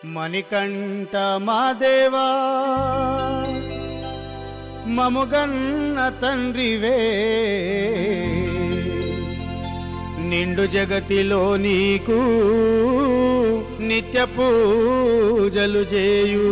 మణికంఠ మాదేవా మముగన్న తండ్రివే నిండు జగతిలో నీకు నిత్య పూజలు చేయు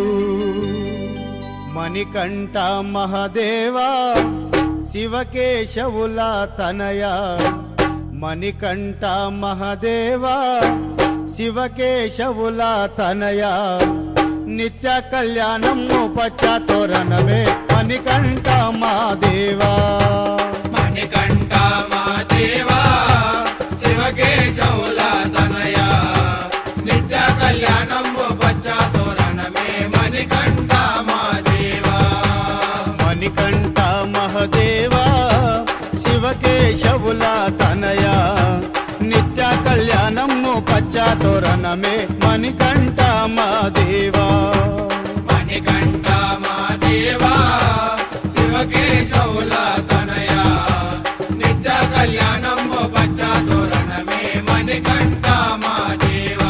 మణికంఠ మహదేవా శివకేశవుల తనయ మణికంఠ మహదేవా శివకేశవుల తనయ నిత్య కళ్యాణము పచ్చతోరణమే మణికంఠ మాదేవా మణికంఠ మా దేవా శివకేశవుల తనయ నిత్య కళ్యాణము పచ్చ తోరణమే మణికంఠ మా దేవా మణికంఠ మహదేవా శివకేశవుల తనయ నిత్య కళ్యాణము పచ్చతోరణమే మణికంఠ మాదేవా మణికంఠ మా దేవా శివకేశవుల తనయ నిత్య కళ్యాణము పచ్చ తోరణమే మణికంఠ మా దేవా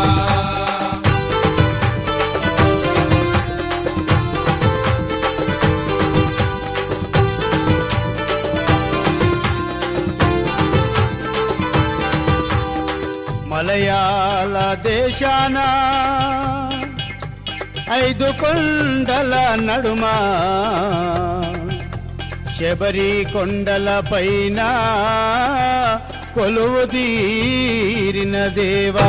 మలయాళ దేశాన ఐదు కొండల నడుమ శబరి కొండల పైన కొలువు తీరిన దేవా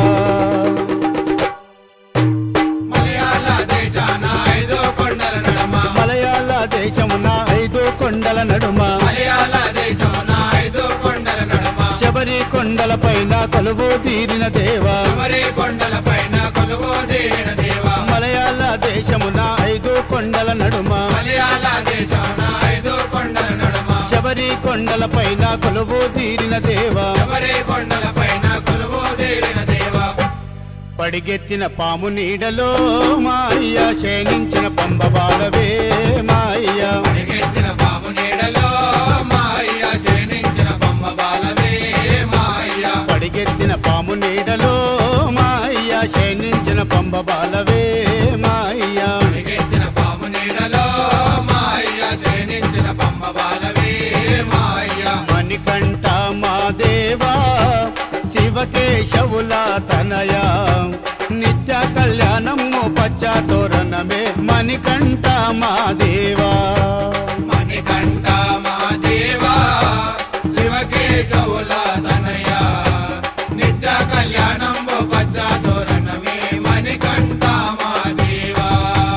మలయాళ దేశాన ఐదో కొండల నడమ మలయాళ దేశమున ఐదు కొండల నడుమ మలయాళ దేశమున ఐదో కొండల నడమ శబరి కొండల పైన కొలువు తీరిన దేవా శబరి కొండల పైన కొలువు దేన దేవా మలయాళ దేశమున ఐదు కొండల నడుమ మలయాళ దేశాన ఐదో కొండల నడమ శబరి కొండల పైన కొలువు తీరిన దేవా శబరి కొండల పైన కొలువు దేరిన దేవా పడిగెత్తిన పాము నీడలో మాయ్య శయనించిన పంబబాలవే మాయ్య పరిగెత్తిన బాబు నీడలో మాయ శయనించిన బొమ్మ బాలవే మాయ పడిగెత్తిన పాము నీడలో మాయ్య శయనించిన పంబబాలవే మాయ్య పరిగెత్తిన బాబు నీడలో మాయ శయనించిన బొమ్మ బాలవే మాయ మణికంఠ మా దేవా శివకేశవుల తనయ నిత్య కళ్యాణము పచ్చతోరణమే మణికంఠ మా దేవా మణికంఠ మా దేవా శివకేశవుల తనయ నిత్య కళ్యాణం పచ్చ తోరణమే మణికంఠ మా దేవా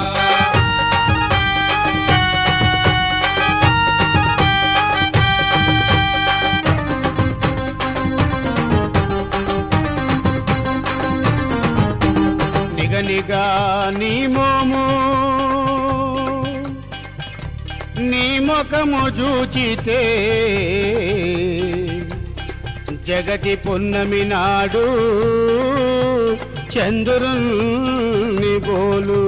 నిగనిగా నీ మోము నీ ముఖము చూచితే జగతి పున్నమి నాడు చంద్రుని బోలు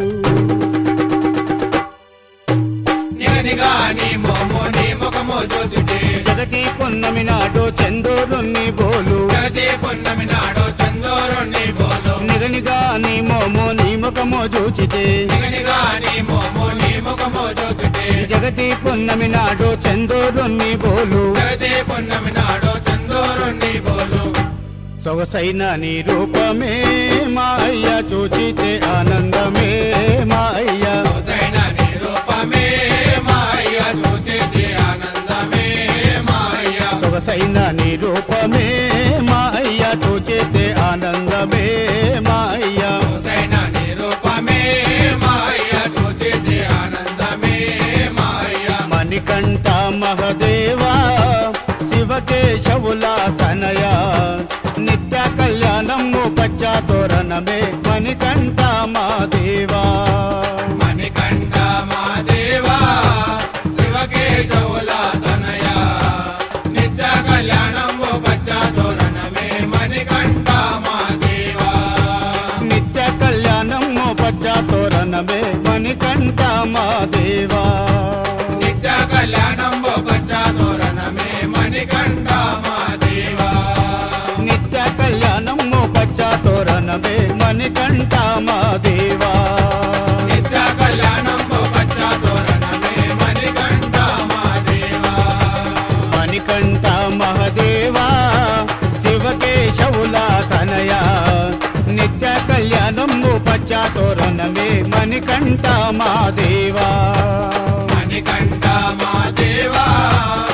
నిగనిగా నీ మోము నీ ముఖము చూచుటే జగతి పున్నమి నాడు చంద్రుని బోలు జగతి పున్నమి నాడు చందోరుణ్ణి బోలు నిగనిగా నీ మోము నీ ముఖము చూచితే నిగనిగా నీ మోము నీ ముఖము చూచుటే జగతి పున్నమి నాడు చంద్రుని బోలు జగతి పున్నమి నాడు చందోరుణ్ణి బోలు సొగసైన నీ రూపమే మాయ్య చూచితే ఆనందమే మాయ్య సొగసైన నీ రూపమే మాయ చూచేది ఆనందమే మాయ సొగసైన నీ రూపమే మాయ్య చూచితే ఆనందమే మాయ్య సొగసైన నీ రూపమే మాయ చూచేది ఆనందమే మాయ మణికంఠ మహదేవా శివకేశవుల తనయ నిత్య కళ్యాణము పచ్చతోరణమే మణికంఠ మాదేవా మణికంఠ మా దేవా శివకేశవుల తనయ నిత్య కళ్యాణము పచ్చ తోరణమే మణికంఠ మా దేవా నిత్య కళ్యాణము పచ్చతోరణమే మణికంఠ మాదేవా నిత్య కళ్యాణము పచ్చ తోరణమే మణికంఠ మా దేవా నిత్య కళ్యాణము పచ్చతోరణమే మణికంఠ మాదేవా కంచా తోరణమే మణికంఠ మా దేవా మణికంఠ మా దేవా